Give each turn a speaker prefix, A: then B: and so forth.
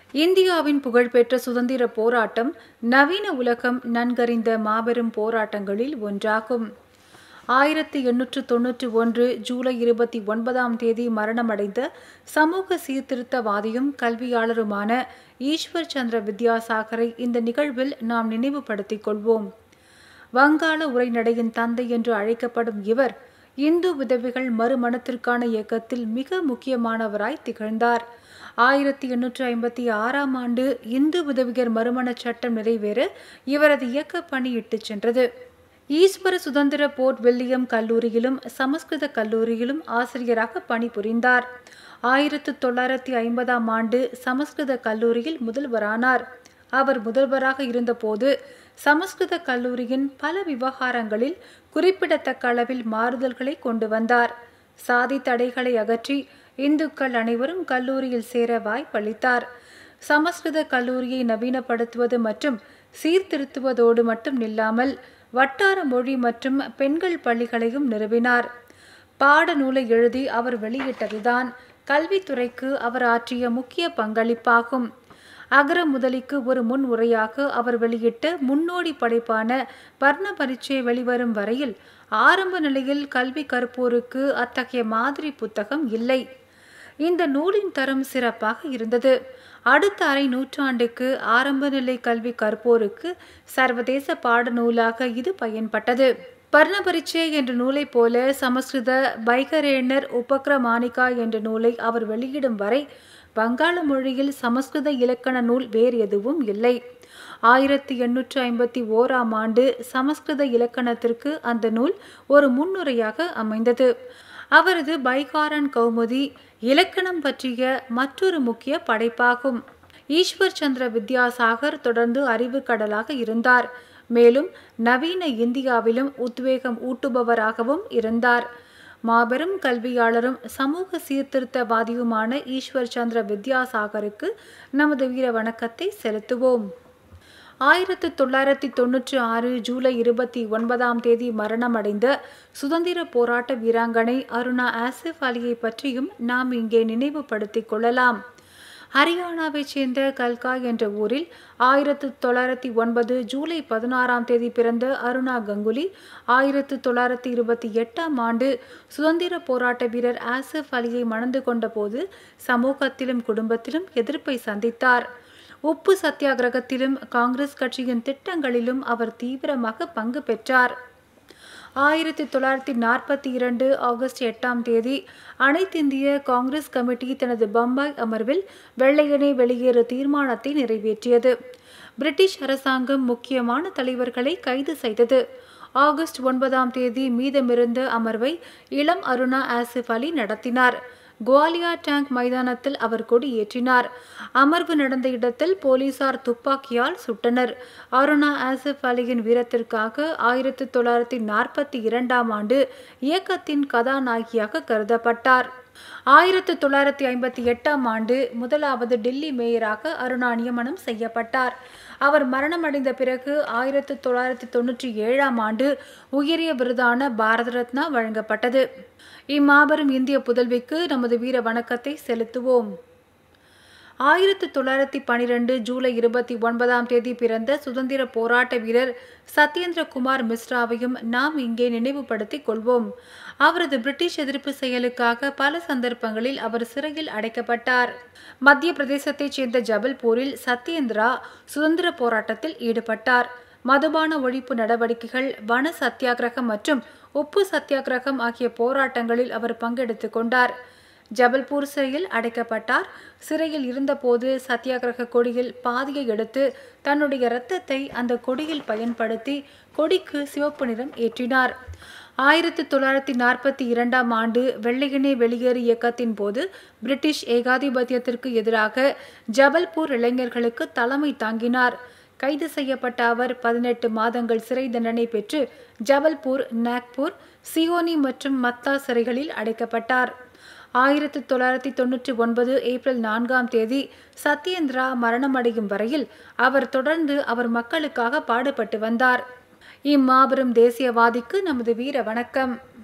A: இந்தியாவின் புகழ்பெற்ற சுதந்திர போராட்டம் நவீன உலகம் நன்கறிந்த மாபெரும் போராட்டங்களில் ஒன்றாகும் ஆயிரத்தி எண்ணூற்று தொன்னூற்றி ஒன்று ஜூலை இருபத்தி ஒன்பதாம் தேதி மரணமடைந்த சமூக சீர்திருத்தவாதியும் கல்வியாளருமான ஈஸ்வர் சந்திர வித்யாசாகரை இந்த நிகழ்வில் நாம் நினைவுபடுத்திக் கொள்வோம் வங்காள உரைநடையின் தந்தை என்று அழைக்கப்படும் இவர் இந்து விதவைகள் மறுமணத்திற்கான இயக்கத்தில் மிக முக்கியமானவராய் திகழ்ந்தார் ஆயிரத்தி எண்ணூற்று ஐம்பத்தி ஆறாம் ஆண்டு இந்து விதவியர் மறுமணச் சட்டம் நிறைவேற இவரது இயக்க பணி இட்டுச் சென்றது ஈஸ்வர சுதந்திர போர்ட் வில்லியம் கல்லூரியிலும் சமஸ்கிருத கல்லூரியிலும் ஆசிரியராக பணிபுரிந்தார் ஆயிரத்து தொள்ளாயிரத்தி ஐம்பதாம் ஆண்டு சமஸ்கிருத கல்லூரியில் முதல்வரானார் அவர் முதல்வராக இருந்தபோது சமஸ்கிருத கல்லூரியின் பல விவகாரங்களில் குறிப்பிடத்தக்க அளவில் மாறுதல்களை கொண்டு வந்தார் சாதி தடைகளை அகற்றி இந்துக்கள் அனைவரும் கல்லூரியில் சேர வாய்ப்பளித்தார் சமஸ்கிருத கல்லூரியை நவீனப்படுத்துவது மற்றும் சீர்திருத்துவதோடு மட்டும் நில்லாமல் வட்டார மொழி மற்றும் பெண்கள் பள்ளிகளையும் நிறுவினார் பாடநூலை எழுதி அவர் வெளியிட்டதுதான் கல்வித்துறைக்கு அவர் ஆற்றிய முக்கிய பங்களிப்பாகும் அகர முதலிக்கு ஒரு முன் உரையாக அவர் வெளியிட்ட முன்னோடி படைப்பான வர்ண பரீட்சை வெளிவரும் வரையில் ஆரம்ப நிலையில் கல்வி கற்போருக்கு அத்தகைய மாதிரி புத்தகம் இல்லை இந்த நூலின் தரம் சிறப்பாக இருந்தது அடுத்த அரை நூற்றாண்டுக்கு ஆரம்ப நிலை கல்வி கற்போருக்கு சர்வதேச பாடநூலாக இது பயன்பட்டது பர்ண பரீட்சை என்ற நூலை போல சமஸ்கிருத பைகரேணர் உபக்ரமானிகா என்ற நூலை அவர் வெளியிடும் வரை வங்காள மொழியில் சமஸ்கிருத இலக்கண நூல் வேறு எதுவும் இல்லை ஆயிரத்தி எண்ணூற்று ஐம்பத்தி ஓராம் ஆண்டு சமஸ்கிருத இலக்கணத்திற்கு அந்த நூல் ஒரு முன்னுரையாக அமைந்தது அவரது பைகாரன் கௌமுதி இலக்கணம் பற்றிய மற்றொரு முக்கிய படைப்பாகும் ஈஸ்வர் சந்திர வித்யாசாகர் தொடர்ந்து அறிவு கடலாக இருந்தார் மேலும் நவீன இந்தியாவிலும் உத்வேகம் ஊட்டுபவராகவும் இருந்தார் மாபெரும் கல்வியாளரும் சமூக சீர்திருத்தவாதியுமான ஈஸ்வர் சந்திர வித்யாசாகருக்கு நமது வீர வணக்கத்தை செலுத்துவோம் ஆயிரத்து தொள்ளாயிரத்தி தொன்னூற்றி ஆறு ஜூலை இருபத்தி ஒன்பதாம் தேதி மரணமடைந்த சுதந்திர போராட்ட வீராங்கனை அருணா ஆசிஃப் அலியை பற்றியும் நாம் இங்கே நினைவுபடுத்திக் கொள்ளலாம் ஹரியானாவைச் சேர்ந்த கல்கா என்ற ஊரில் ஆயிரத்து தொள்ளாயிரத்தி ஒன்பது ஜூலை பதினாறாம் தேதி பிறந்த அருணா கங்குலி ஆயிரத்து தொள்ளாயிரத்தி இருபத்தி எட்டாம் ஆண்டு சுதந்திர போராட்ட வீரர் ஆசிஃப் அலியை மணந்து கொண்டபோது சமூகத்திலும் குடும்பத்திலும் எதிர்ப்பை சந்தித்தார் உப்பு சத்தியாகிரகத்திலும் காங்கிரஸ் கட்சியின் திட்டங்களிலும் அவர் தீவிரமாக பங்கு பெற்றார் ஆயிரத்தி தொள்ளாயிரத்தி நாற்பத்தி இரண்டு ஆகஸ்ட் எட்டாம் தேதி அனைத்திந்திய காங்கிரஸ் கமிட்டி தனது பம்பாய் அமர்வில் வெள்ளையனே வெளியேறு தீர்மானத்தை நிறைவேற்றியது பிரிட்டிஷ் அரசாங்கம் முக்கியமான தலைவர்களை கைது செய்தது ஆகஸ்ட் ஒன்பதாம் தேதி மீதமிருந்த அமர்வை இளம் அருணா ஆசிஃப் அலி நடத்தினார் குவாலியா டேங்க் மைதானத்தில் அவர் கொடி ஏற்றினார் அமர்வு நடந்த இடத்தில் போலீசார் துப்பாக்கியால் சுட்டனர் அருணா ஆசிப் அலியின் வீரத்திற்காக ஆயிரத்தி தொள்ளாயிரத்தி நாற்பத்தி இரண்டாம் ஆண்டு இயக்கத்தின் கதாநாயகியாக கருதப்பட்டார் ஆயிரத்தி தொள்ளாயிரத்தி ஐம்பத்தி எட்டாம் ஆண்டு முதலாவது டெல்லி மேயராக அருணா நியமனம் செய்யப்பட்டார் அவர் மரணமடைந்த பிறகு ஆயிரத்தி தொள்ளாயிரத்தி தொன்னூற்றி ஏழாம் ஆண்டு உயரிய விருதான பாரத ரத்னா வழங்கப்பட்டது இம்மாபெரும் இந்திய புதல்விக்கு நமது வீர வணக்கத்தை செலுத்துவோம் ஆயிரத்தி தொள்ளாயிரத்தி பனிரெண்டு ஜூலை இருபத்தி ஒன்பதாம் தேதி பிறந்த சுதந்திர போராட்ட வீரர் சத்யேந்திர குமார் மிஸ்ராவையும் நாம் இங்கே நினைவுபடுத்திக் கொள்வோம் அவரது பிரிட்டிஷ் எதிர்ப்பு செயலுக்காக பல சந்தர்ப்பங்களில் அவர் சிறையில் அடைக்கப்பட்டார் மத்திய பிரதேசத்தைச் சேர்ந்த ஜபல்பூரில் சத்யேந்திரா சுதந்திர போராட்டத்தில் ஈடுபட்டார் மதுபான ஒழிப்பு நடவடிக்கைகள் வன சத்தியாகிரகம் மற்றும் உப்பு சத்தியாகிரகம் ஆகிய போராட்டங்களில் அவர் பங்கெடுத்துக் கொண்டார் ஜபல்பூர் சிறையில் அடைக்கப்பட்டார் சிறையில் இருந்தபோது சத்தியாகிரக கொடியில் பாதியை எடுத்து தன்னுடைய இரத்தத்தை அந்த கொடியில் பயன்படுத்தி கொடிக்கு சிவப்பு நிறம் ஏற்றினார் ஆயிரத்தி தொள்ளாயிரத்தி நாற்பத்தி இரண்டாம் ஆண்டு வெள்ளையனே வெளியேறு இயக்கத்தின் போது பிரிட்டிஷ் ஏகாதிபத்தியத்திற்கு எதிராக ஜபல்பூர் இளைஞர்களுக்கு தலைமை தாங்கினார் கைது செய்யப்பட்ட அவர் பதினெட்டு மாதங்கள் சிறை தண்டனை பெற்று ஜபல்பூர் நாக்பூர் சியோனி மற்றும் மத்தா சிறைகளில் அடைக்கப்பட்டார் ஆயிரத்தி தொள்ளாயிரத்தி தொன்னூற்றி ஒன்பது ஏப்ரல் நான்காம் தேதி சத்யேந்திரா மரணமடையும் வரையில் அவர் தொடர்ந்து அவர் மக்களுக்காக பாடுபட்டு வந்தார் இம்மாபெரும் தேசியவாதிக்கு நமது வீர வணக்கம்